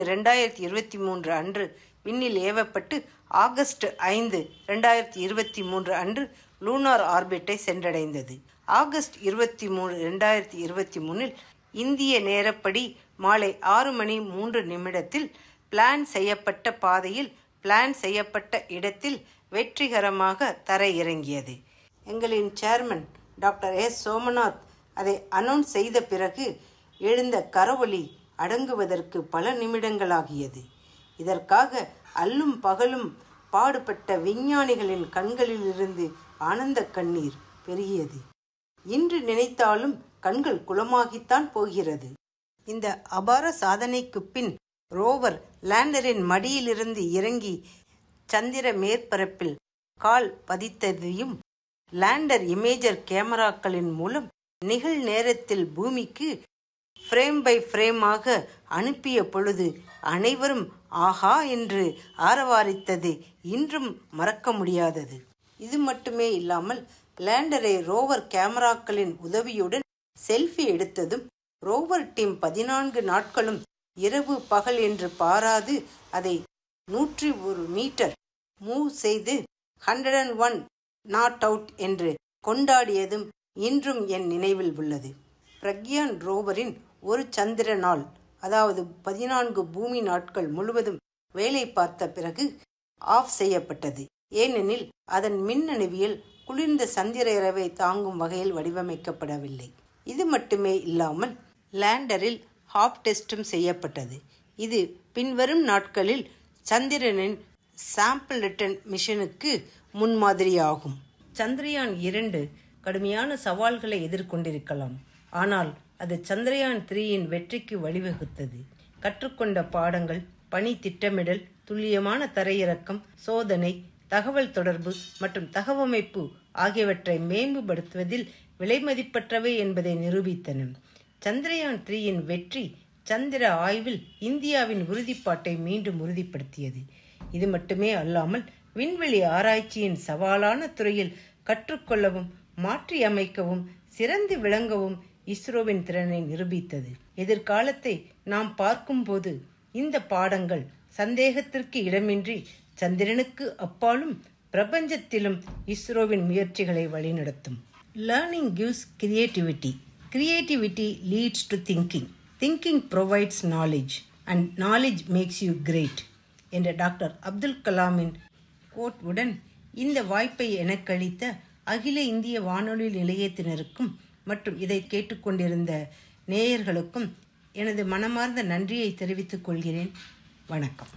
இரண்டாயிரத்தி இருபத்தி மூன்று அன்று விண்ணில் ஏவப்பட்டு ஆகஸ்ட் ஐந்து இரண்டாயிரத்தி இருபத்தி மூன்று அன்று லூனார் ஆர்பிட்டை சென்றடைந்தது ஆகஸ்ட் இருபத்தி மூணு இரண்டாயிரத்தி இருபத்தி மூணில் இந்திய நேரப்படி மாலை ஆறு மணி மூன்று நிமிடத்தில் பிளான் செய்யப்பட்ட பாதையில் பிளான் செய்யப்பட்ட இடத்தில் வெற்றிகரமாக தரையிறங்கியது எங்களின் சேர்மன் டாக்டர் எஸ் சோமநாத் அதை அனௌன்ஸ் செய்த பிறகு எழுந்த கரவொலி அடங்குவதற்கு பல நிமிடங்களாகியது இதற்காக அல்லும் பகலும் பாடுபட்ட விஞ்ஞானிகளின் கண்களிலிருந்து ஆனந்த கண்ணீர் பெருகியது இன்று நினைத்தாலும் கண்கள் குளமாகித்தான் போகிறது இந்த அபார சாதனைக்கு பின் ரோவர் லேண்டரின் மடியிலிருந்து இறங்கி சந்திர மேற்பரப்பில் கால் பதித்ததையும் லேண்டர் இமேஜர் கேமராக்களின் மூலம் நிகழ் நேரத்தில் பூமிக்கு ஃப்ரேம் பை ஃப்ரேமாக அனுப்பிய பொழுது அனைவரும் ஆஹா என்று ஆரவாரித்தது இன்றும் மறக்க முடியாதது இது மட்டுமே இல்லாமல் லேண்டரை ரோவர் கேமராக்களின் உதவியுடன் செல்ஃபி எடுத்ததும் ரோவர் டீம் பதினான்கு நாட்களும் இரவு பகல் என்று பாராது அதை நூற்றி ஒரு மீட்டர் மூவ் செய்து hundred and one not out என்று கொண்டாடியதும் இன்றும் என் நினைவில் உள்ளது பிரக்யான் ரோவரின் ஒரு சந்திர நாள் அதாவது பதினான்கு பூமி நாட்கள் முழுவதும் வேலை பார்த்த பிறகு ஆஃப் செய்யப்பட்டது ஏனெனில் அதன் மின்னணுவியல் குளிர்ந்த சந்திர இரவை தாங்கும் வகையில் வடிவமைக்கப்படவில்லை இது மட்டுமே இல்லாமல் லேண்டரில் ஹாப் டெஸ்டும் செய்யப்பட்டது இது பின்வரும் நாட்களில் சந்திரனின் சாம்பிள் ரிட்டன் மிஷனுக்கு முன்மாதிரியாகும் சந்திரயான் இரண்டு கடுமையான சவால்களை எதிர்கொண்டிருக்கலாம் ஆனால் அது சந்திரயான் த்ரீயின் வெற்றிக்கு வழிவகுத்தது கற்றுக்கொண்ட பாடங்கள் பணி திட்டமிடல் துல்லியமான தரையிறக்கம் சோதனை தகவல் தொடர்பு மற்றும் தகவமைப்பு ஆகியவற்றை மேம்படுத்துவதில் விலைமதிப்பற்றவை என்பதை நிரூபித்தன சந்திரயான் த்ரீயின் வெற்றி சந்திர ஆய்வில் இந்தியாவின் உறுதிப்பாட்டை மீண்டும் உறுதிப்படுத்தியது இது மட்டுமே அல்லாமல் விண்வெளி ஆராய்ச்சியின் சவாலான துறையில் கற்றுக்கொள்ளவும் மாற்றி அமைக்கவும் சிறந்து விளங்கவும் இஸ்ரோவின் திறனை நிரூபித்தது எதிர்காலத்தை நாம் பார்க்கும்போது இந்த பாடங்கள் சந்தேகத்திற்கு இடமின்றி சந்திரனுக்கு அப்பாலும் பிரபஞ்சத்திலும் இஸ்ரோவின் முயற்சிகளை வழிநடத்தும் learning gives creativity creativity leads to thinking thinking provides knowledge and knowledge makes you great என்ற டாக்டர் அப்துல் கலாமின் கோட் உடன் இந்த வாய்ப்பை எனக்களித்த அகில இந்திய வானொலி நிலையத்தினருக்கும் மற்றும் இதை கேட்டுக்கொண்டிருந்த நேயர்களுக்கும் எனது மனமார்ந்த நன்றியை தெரிவித்துக் கொள்கிறேன் வணக்கம்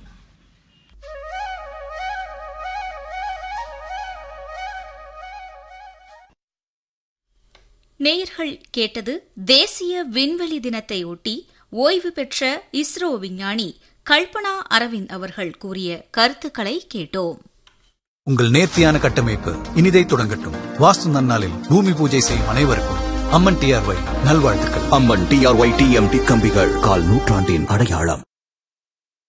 நேயர்கள் கேட்டது தேசிய விண்வெளி தினத்தை ஒட்டி ஓய்வு பெற்ற இஸ்ரோ விஞ்ஞானி கல்பனா அரவிந்த் அவர்கள் கூறிய கருத்துக்களை கேட்டோம் உங்கள் நேர்த்தியான கட்டமைப்பு இனிதை தொடங்கட்டும் வாஸ்து நன்னாளில் பூமி பூஜை செய்யும் அனைவருக்கும் அம்மன் டிஆர்ஒய் நல்வாழ்த்துக்கள் அம்மன் டிஆர்ஒய் டிஎம்டி கம்பிகள் கால் நூற்றாண்டின் அடையாளம்